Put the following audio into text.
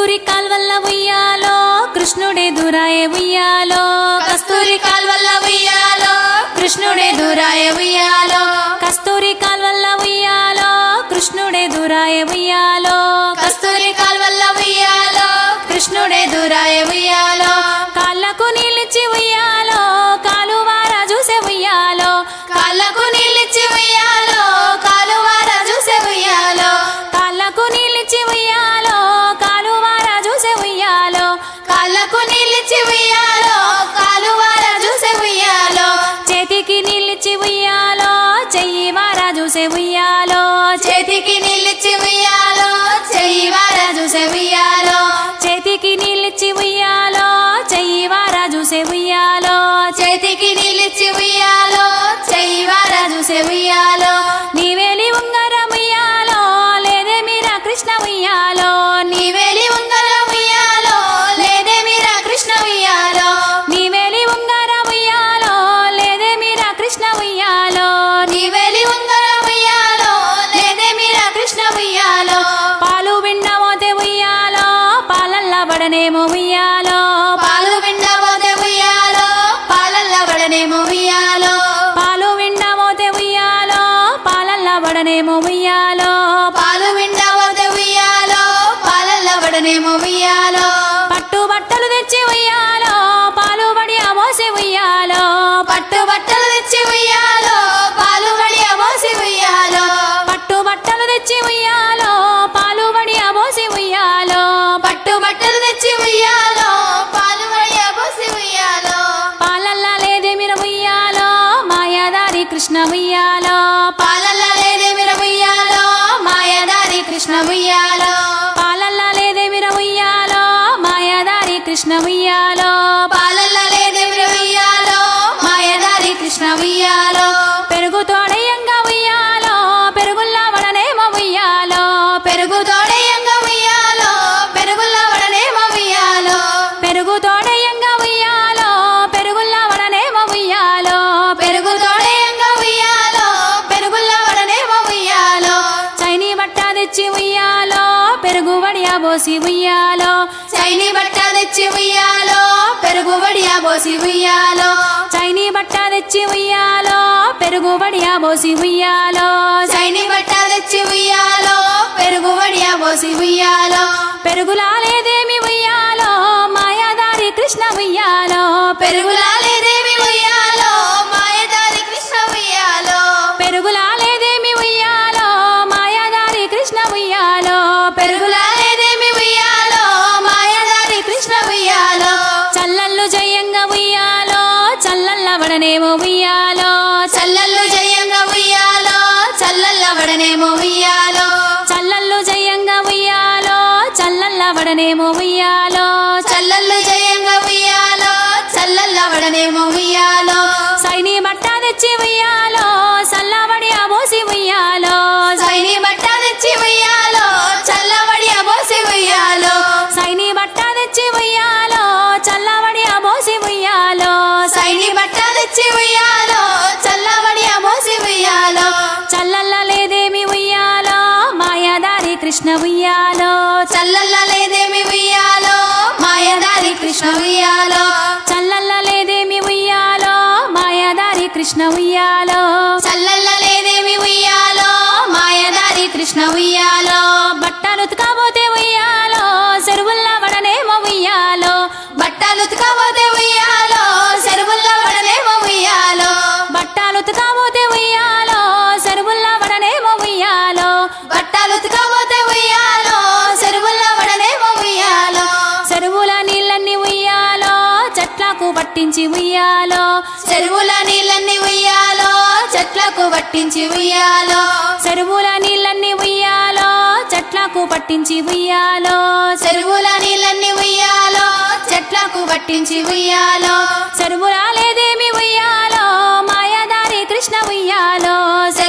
కస్తూరి కాల్వల్ల ఉయ్యాలో కృష్ణుడే దురాయ ఉయ్యాలో కస్తూరి కాల్వల్ల ఉయ్యాలో కృష్ణుడే దూరాయ ఉయ్యాలో కస్తూరి కాల్వల్ల ఉయ్యాలో కృష్ణుడే దురాయ ఉయ్యాలో కస్తూరి కాల్వల్ల ఉయ్యాలో కృష్ణుడే దూరాయ ఉయ్యాలో కాళ్ళకు నీళ్ళిచ్చి ఉయ్యాలో కాలువార చూసే ఉయ్యాలో కాళ్ళకు నీళ్ళిచ్చి ఉయ్యాలో కాలువార చూసే ఉయ్యాలో కాళ్ళకు నీళ్ళిచ్చి ఉయ్యాలో కాలువార చూసే ఉయ్యాలో కాళ్ళకు నీళ్ళిచ్చి ఉయ్యాలో కాలువార చూసే ఉయ్యాలో చేతికి నీళ్ళిచ్చి ఉయ్యాలో చెయ్యి వార చూసే ఉయ్యాలో చేతికి నీళ్ళిచ్చి ఉయ్యాలో చెయ్యి వార చూసే ఉయ్యాలో చేతికి నీళ్ళిచ్చి ఉయ్యాలో చెయ్యి వార చూసే ఉయ్యాలో చేతికి నీళ్ళిచ్చి ఉయ్యాలో చెయ్యి వార చూసే ఉయ్యాలో నీవేలి ఉంగరం ఉయ్యాలో లేదే మీరా కృష్ణ ఉయ్యాలో నీవేలి ఉంగరం ఉయ్యాలో లేదే మీరా కృష్ణ ఉయ్యాలో నీవేలి ఉంగరం ఉయ్యాలో లేదే మీరా కృష్ణ ఉయ్యాలో నీవేలి ఉంగరం ఉయ్యాలో లేదే మీరా కృష్ణ ఉయ్యాలో పాలు విండమోతే ఉయ్యాలో పాలల్ల బడనేమో ఉయ్యాలో పాలు విండబోతే ఉయ్యాలో పాలల్ల పడనేమో ఉయ్యాలో పాలు విండమోతే ఉయ్యాలో పాలల్ల బడనేమో ఉయ్యాలో పాలు విండబోతే ఉయ్యాలో పాలల్ల పడనేమో ఉయ్యాలో పట్టు బట్టలు తెచ్చి ఉయ్యాలో పాలు బడి అమోసి ఉయ్యాలో పట్టు బట్టలు తెచ్చి ఉయ్యాలో పాలు వడి అబోసి ఉయ్యాలో పట్టు బట్టలు తెచ్చి ఉయ్యాలో పాలు బడి అమోసి ఉయ్యాలో పట్టు బట్టలు తెచ్చి ఉయ్యాలో పాలు వడి అబోసి ఉయ్యాలో పాలల్లా లేదే మీరు ఉయ్యాలో మాయాదారి కృష్ణ ఉయ్యాలో పాలల్ల లేదే మిర ఉయ్యాలో మాయదారి కృష్ణ ఉయ్యాలో పాలల్లా లేదే మీరు ఉయ్యాలో మాయాదారి కృష్ణ ఉయ్యాలో పాలల్ల లేదే మిర ఉయ్యాలో మాయదారి కృష్ణ ఉయ్యాలో పెరుగు తోడయంగా ఉయ్యాలో పెరుగుల్లా వడనేమో ఉయ్యాలో పెరుగు తోడయంగా ఉయ్యాలో పెరుగుల్ల వడనేమో ఉయ్యాలో పెరుగు తోడయంగా ఉయ్యాలో పెరుగుల్లా వడనేమో ఉయ్యాలో పెరుగు తోడయంగా ఉయ్యాలో పెరుగుల్ల వడనేమో ఉయ్యాలో చైనీ బట్ట తెచ్చి ఉయ్యాలో పెరుగు వడియా పోసి ఉయ్యాలో చైనీ బట్ట తెచ్చి ఉయ్యాలో పెరుగు వడియా పోసి ఉయ్యాలో చైనీ బట్ట తెచ్చి ఉయ్యాలో పెరుగు వడియా పోసి ఉయ్యాలో చైనీ బట్ట తెచ్చి ఉయ్యాలో పెరుగు వడియా పోసి ఉయ్యాలో పెరుగులా లేదేమి ఉయ్యాలో మాయాదారి కృష్ణ ఉయ్యాలో పెరుగులా లేదేమి ఉయ్యాలో మాయదారి కృష్ణ ఉయ్యాలో పెరుగులా లేదేమి ఉయ్యాలో మాయాదారి కృష్ణ ఉయ్యాలో పెరుగులా లేదేమి ఉయ్యాలో మాయదారి కృష్ణ ఉయ్యాలో చల్లల్లు జయంగా ఉయ్యాలో చల్లల్ల వడనేమో ఉయ్యాలో చల్లల్లు జయంగా ఉయ్యాలో చల్లల్ల వడనేమో ఉయ్యాలో చల్లల్లు జయంగా ఉయ్యాలో చల్లల్ల వడనేమో ఉయ్యాలో చల్లల్లు జయంగా ఉయ్యాలో చల్లల్ల వడనేమో ఉయ్యాలో సైని బట్ట తెచ్చి ఉయ్యాలో సల్లవడి అబోసి ఉయ్యాలో సైని బట్ట తెచ్చి ఉయ్యాలో చల్లవడి అబోసి ఉయ్యాలో సైని బట్ట తెచ్చి ఉయ్యాలో చల్లవడి అబోసి ఉయ్యాలో సైని బట్ట తెచ్చి ఉయ్యాలో చల్లవడి అబోసి ఉయ్యాలో చల్లల్ల లేదేమి ఉయ్యాలో మాయాదారి కృష్ణ ఉయ్యాలో చల్లల్ల లేదేమి ఉయ్యాలో మాయదారి కృష్ణ ఉయ్యాలో చల్లల్ల లేదేమి ఉయ్యాలో మాయాదారి కృష్ణ ఉయ్యాలో చల్లల్ల లేదేమి ఉయ్యాలో మాయదారి కృష్ణ ఉయ్యాలో బట్టలు ఉతకబోతే ఉయ్యాలో చెరువుల్లా వడనేమో ఉయ్యాలో బట్టలు ఉతకబోతే ఉయ్యాలో చెరువుల్లో వడనేమో ఉయ్యాలో బట్టలు ఉతకబోతే ఉయ్యాలో చెరువుల్లా వడనేమో ఉయ్యాలో బట్టలు ఉతకబోతే ఉయ్యాలో చెరువుల్లో వడనేమో ఉయ్యాలో చెరువుల నీళ్ళన్ని ఉయ్యాలో చెట్లకు పట్టించి ఉయ్యాలో చెరువుల నీళ్ళన్ని ఉయ్యాలో చెట్లకు పట్టించి ఉయ్యాలో చెరువుల నీళ్ళన్ని ఉయ్యాలో చెట్లకు పట్టించి ఉయ్యాలో చెరువుల నీళ్ళన్ని ఉయ్యాలో చెట్లకు పట్టించి ఉయ్యాలో చెరువుల లేదేమి ఉయ్యాలో మాయాదారి కృష్ణ ఉయ్యాలో